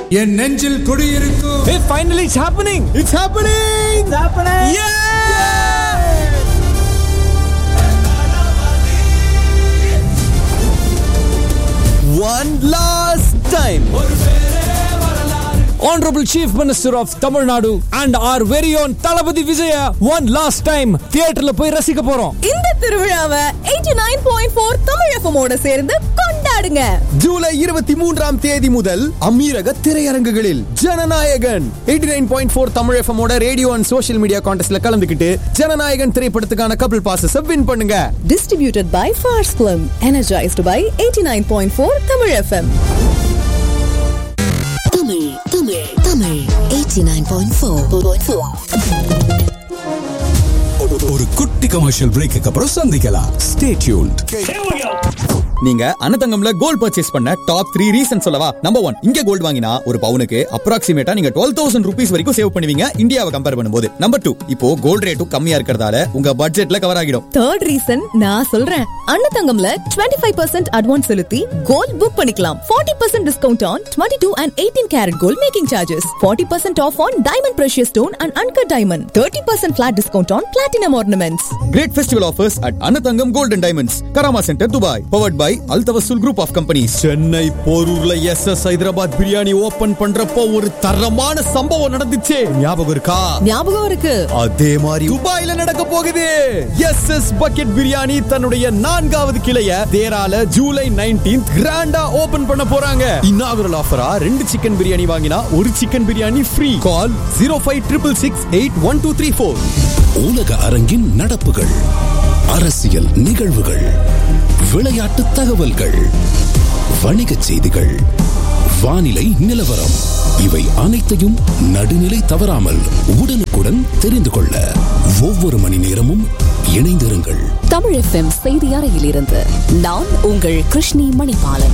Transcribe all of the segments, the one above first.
என் நெஞ்சில் குடியிருக்கும் Hey, finally it's happening! It's happening It's happening! Yeah! One last time Honorable Chief Minister of Tamil Nadu and our very own Talapati Vijaya one last time தியேட்டர்ல போய் ரசிக்க போறோம் இந்த திருவிழாவை 89.4 தமிழ் எஃப்எமோட சேர்ந்து கொண்டாடுங்க ஜூலை இருபத்தி மூன்றாம் தேதி முதல் அமீரக திரையரங்குகளில் Jananayagan eighty nine point four Tamil எஃப்எமோட ரேடியோ அண்ட் சோஷியல் மீடியா கான்டெஸ்ட்ல கலந்துக்கிட்டு ஜனநாயகன் திரைப்படத்துக்கான கபிள் பாசஸ் வின் பண்ணுங்க distributed by Phars film energised by 89.4 Tamil FM Tamil Tamil Tamil 89.4 ஒரு குட்டி கமர்ஷியல் பிரேக்கு அப்புறம் சந்திக்கலாம் ஸ்டே டியூன்ட் நீங்க அன்னதங்கம்ல கோல்ட் பர்ச்சேஸ் பண்ண டாப் த்ரீ ரீசன் சொல்லவா நம்பர் ஒன் இங்க கோல்ட் வாங்கினா ஒரு பவுனுக்கு அப்ராக்சிமேட்டா நீங்க டுவெல் தௌசண்ட் ருபீஸ் வரைக்கும் சேவ் பண்ணுவீங்க இந்தியாவை கம்பேர் பண்ணும்போது நம்பர் டூ இப்போ கோல்ட் ரேட்டும் கம்மியா இருக்கிறதால உங்க பட்ஜெட்ல கவர் ஆகிடும் தேர்ட் ரீசன் நான் சொல்றேன் அன்னதங்கம்ல 25% பர்சன்ட் அட்வான்ஸ் செலுத்தி கோல்ட் புக் பண்ணிக்கலாம் 40% percent discount on twenty two and eighteen carat gold making charges 40% percent off on diamond precious stone and uncut diamond thirty percent flat discount on platinum ornaments great festival offers at Annathangam gold and diamonds Karama centre Dubai powered by Al Tawasul group of companies Chennai போரூர்ல S S Hyderabad biryani open பண்றப்போ ஒரு தரமான சம்பவம் நடந்துச்சே ஞாபகம் இருக்கா ஞாபகம் இருக்கு அதே மாதிரி துபாயில நடக்க போகுது எஸ் எஸ் பக்கெட் பிரியாணி தன்னுடைய நான்காவது கிளைய தேரால ஜூலை 19th கிராண்டா ஓபன் பண்ண போறாங்க இன்னாகுரல் ஆஃபரா ரெண்டு சிக்கன் பிரியாணி வாங்கினா ஒரு chicken biryani free call zero five triple six eight one two three four உலக அரங்கின் நடப்புகள் அரசியல் நிகழ்வுகள் விளையாட்டு தகவல்கள் வணிகச் செய்திகள் வானிலை நிலவரம் இவை அனைத்தையும் நடுநிலை தவறாமல் உடனுக்குடன் தெரிந்து கொள்ள ஒவ்வொரு மணி நேரமும் இணைந்திருங்கள் தமிழ் எஃப்எம் செய்தி அறையிலிருந்து நான் உங்கள் Krishni Manibalan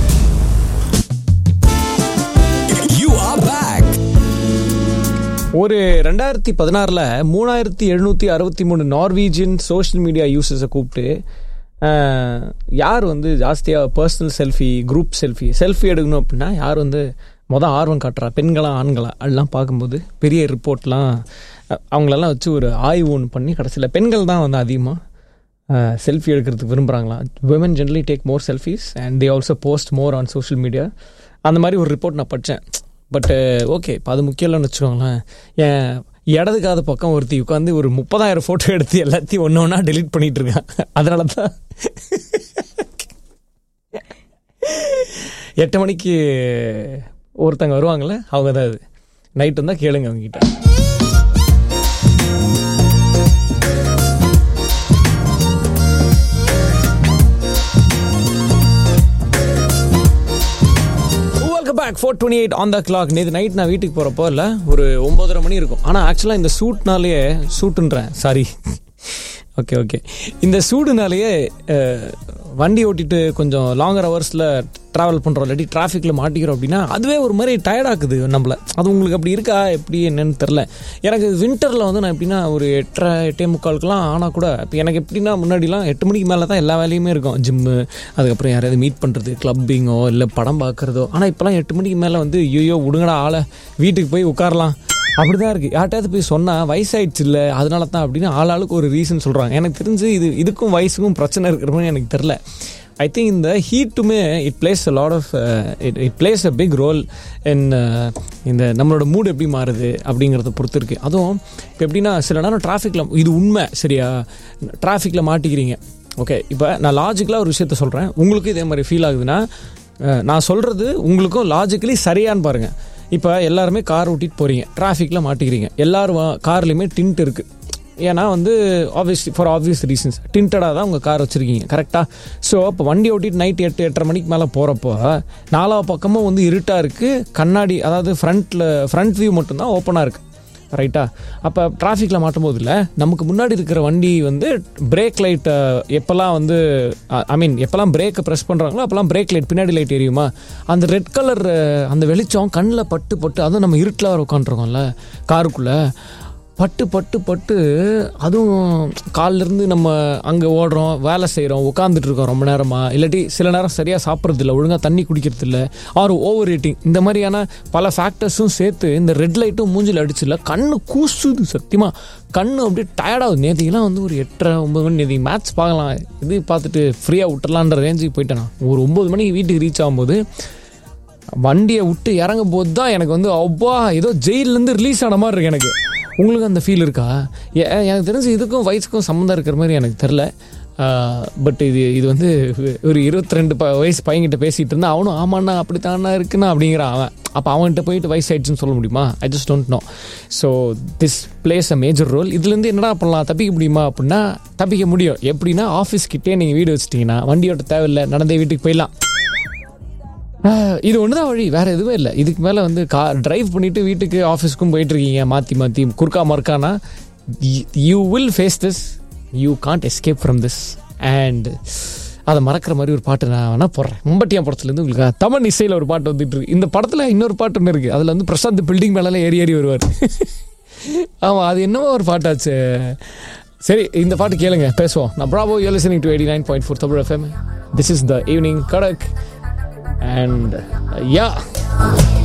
you are back ஒரு ரெண்டாயிரத்தி பதினாறில் மூணாயிரத்தி எழுநூற்றி அறுபத்தி மூணு நார்வீஜியன் சோஷியல் மீடியா யூசர்ஸை கூப்பிட்டு அஹ், யார் வந்து ஜாஸ்தியாக personal selfie group selfie selfie எடுக்கணும் அப்படின்னா யார் வந்து மொதல் ஆர்வம் காட்டுறா பெண்களா ஆண்களா அதெல்லாம் பார்க்கும்போது பெரிய ரிப்போர்ட்லாம் அஹ், அவங்களெல்லாம் வச்சு ஒரு ஆய்வு ஒன்று பண்ணி கடைசியில் பெண்கள் தான் வந்து அதிகமாக செல்ஃபி எடுக்கிறதுக்கு விரும்புகிறாங்களா women generally take more selfies and they also post more on social media அந்த மாதிரி ஒரு ரிப்போர்ட் நான் படித்தேன் பட்டு ஓகே இப்போ அது முக்கியம் இல்லைன்னு வச்சுக்கோங்களேன் என் இடது காது பக்கம் ஒருத்தி உட்காந்து ஒரு முப்பதாயிரம் ஃபோட்டோ எடுத்து எல்லாத்தையும் ஒன்று ஒன்றா டெலீட் பண்ணிட்டு இருக்கான் அதனால தான் எட்டு மணிக்கு ஒருத்தங்க வருவாங்கள்ல அவங்க தான் அது நைட் வந்தால் கேளுங்க அவங்ககிட்ட welcome back four twenty eight on the clock நேற்று நைட் நான் வீட்டுக்கு போகிறப்போ இல்லை ஒரு ஒம்பதரை மணி இருக்கும் ஆனால் ஆக்சுவலாக இந்த சூட்னாலேயே சூட்டுன்றேன் சாரி ஓகே ஓகே இந்த சூடுனாலேயே அஹ், வண்டி ஓட்டிட்டு கொஞ்சம் லாங்கர் ஹவர்ஸில் ட்ராவல் பண்ணுறோம் இல்லாட்டி டிராஃபிக்கில் மாட்டிக்கிறோம் அப்படின்னா அதுவே ஒரு மாதிரி டயர்டாக்குது நம்மளை அது உங்களுக்கு அப்படி இருக்கா எப்படி என்னன்னு தெரில எனக்கு வின்டரில் வந்து நான் எப்படின்னா ஒரு எட்டரை எட்டே முக்காலுக்குலாம் ஆனால் கூட இப்போ எனக்கு எப்படின்னா முன்னாடிலாம் எட்டு மணிக்கு மேலே தான் எல்லா வேலையுமே இருக்கும் ஜிம்மு அதுக்கப்புறம் யாரையாவது மீட் பண்ணுறது கிளப்பிங்கோ இல்லை படம் பார்க்குறதோ ஆனால் இப்போலாம் எட்டு மணிக்கு மேலே வந்து ஐயோ விடுங்கடா ஆளை வீட்டுக்கு போய் உட்காரலாம் அப்படிதான் இருக்கு யார்ட்டாவது போய் சொன்னா வயசாயிடுச்சு இல்லை அதனால தான் அப்படின்னு ஆளாளுக்கு ஒரு ரீசன் சொல்றாங்க எனக்கு தெரிஞ்சு இது இதுக்கும் வயசுக்கும் பிரச்சனை இருக்கிற மாதிரி எனக்கு தெரில ஐ திங்க் இந்த ஹீட்டுமே it plays a lot of it it plays a big role in இந்த நம்மளோட மூடு எப்படி மாறுது அப்படிங்கிறத பொறுத்து இருக்கு அதுவும் இப்போ எப்படின்னா சில நேரம் டிராஃபிக்கில் இது உண்மை சரியா டிராஃபிக்கில் மாட்டிக்கிறீங்க ஓகே இப்போ நான் லாஜிக்கலாக ஒரு விஷயத்த சொல்கிறேன் உங்களுக்கும் இதே மாதிரி ஃபீல் ஆகுதுன்னா அஹ், நான் சொல்கிறது உங்களுக்கும் லாஜிக்கலி சரியான்னு பாருங்கள் இப்போ எல்லாருமே கார் ஓட்டிட்டு போகிறீங்க டிராஃபிக்கில் மாட்டிக்கிறீங்க எல்லாரும் கார்லேயுமே டிண்ட் இருக்குது ஏன்னா வந்து ஆப்வியஸ்லி ஃபார் ஆப்வியஸ் ரீசன்ஸ் டிண்டடாக தான் உங்கள் கார் வச்சுருக்கீங்க கரெக்டாக ஸோ இப்போ வண்டி ஓட்டிட்டு நைட் எட்டு எட்டரை மணிக்கு மேலே போகிறப்போ நாலா பக்கமும் வந்து இருட்டாக இருக்குது கண்ணாடி அதாவது ஃப்ரண்ட்டில் ஃப்ரண்ட் வியூ மட்டும்தான் ஓப்பனாக இருக்குது ரைட்டா அப்போ டிராஃபிக்கில் மாட்டும் போது இல்லை நமக்கு முன்னாடி இருக்கிற வண்டி வந்து பிரேக் லைட்டை எப்போல்லாம் வந்து ஐ மீன் எப்போல்லாம் பிரேக்கை ப்ரெஸ் பண்ணுறாங்களோ அப்போல்லாம் பிரேக் லைட் பின்னாடி லைட் எரியுமா அந்த ரெட் கலர் அந்த வெளிச்சம் கண்ணில் பட்டு பட்டு அதுவும் நம்ம இருட்டில் வர உட்காந்துருக்கோம்ல காருக்குள்ளே பட்டு பட்டு பட்டு அதுவும் கால்ல இருந்து நம்ம அங்கே ஓடுறோம் வேலை செய்கிறோம் உட்காந்துட்டு இருக்கோம் ரொம்ப நேரமாக இல்லாட்டி சில நேரம் சரியாக சாப்பிட்றது இல்லை ஒழுங்காக தண்ணி குடிக்கிறது இல்லை ஆர் ஓவர் ரேட்டிங் இந்த மாதிரியான பல ஃபேக்டர்ஸும் சேர்த்து இந்த ரெட் லைட்டும் மூஞ்சில் அடிச்சில்ல கண்ணு கூசுது சத்தியமாக கண்ணு அப்படியே டயர்டாகுது நேற்றுக்கெல்லாம் வந்து ஒரு எட்டரை ஒம்பது மணி நேற்று மேட்ச் பார்க்கலாம் இது பார்த்துட்டு ஃப்ரீயாக விட்டுறலான்ற ரேஞ்சுக்கு போயிட்டேன் நான் ஒரு ஒம்பது மணிக்கு வீட்டுக்கு ரீச் ஆகும்போது வண்டியை விட்டு இறங்கும் போது தான் எனக்கு வந்து அவ்வா ஏதோ ஜெயிலேருந்து ரிலீஸ் ஆன மாதிரி இருக்கு எனக்கு உங்களுக்கு அந்த ஃபீல் இருக்கா எ- எனக்கு தெரிஞ்சு இதுக்கும் வயசுக்கும் சம்மந்தம் இருக்கிற மாதிரி எனக்கு தெரில பட் இது இது வந்து ஒரு இருபத்தி ரெண்டு ப வயசு பையன்கிட்ட பேசிகிட்டு இருந்தா அவனும் ஆமாண்ணா அப்படி தானே இருக்குண்ணா அப்படிங்கிறான் அவன் அப்போ அவன்கிட்ட போயிட்டு வயசாயிடுச்சுன்னு சொல்ல முடியுமா I just don't know so this plays a major role இதுலேருந்து என்னடா பண்ணலாம் தப்பிக்க முடியுமா அப்படின்னா தப்பிக்க முடியும் எப்படின்னா ஆஃபீஸ் கிட்டே நீங்கள் வீடு வச்சிட்டிங்கன்னா வண்டியோட தேவையில்லை நடந்தே வீட்டுக்கு போயிடலாம் ஆஹ், இது ஒன்று தான் வழி வேற எதுவுமே இல்லை இதுக்கு மேலே வந்து கா டிரைவ் பண்ணிட்டு வீட்டுக்கு ஆஃபீஸ்க்கும் போயிட்டு இருக்கீங்க மாற்றி மாற்றி குறுக்கா மறுக்கானா you will face this you can't escape from this and அதை மறக்கிற மாதிரி ஒரு பாட்டு நான் வேணா போடுறேன் மும்பட்டியா படத்துலேருந்து உங்களுக்கு தமிழ் இசையில் ஒரு பாட்டு வந்துட்டு இருக்கு இந்த படத்தில் இன்னொரு பாட்டு ஒன்று இருக்குது அதில் வந்து பிரசாந்த் பில்டிங் மேலே ஏறி ஏறி வருவார் ஆமாம் அது என்னவோ ஒரு பாட்டாச்சு சரி இந்த பாட்டு கேளுங்க பேசுவோம் நான் ப்ராபோ you listening to eighty nine point four Tamil FM this is the evening கடக் அண்ட் யா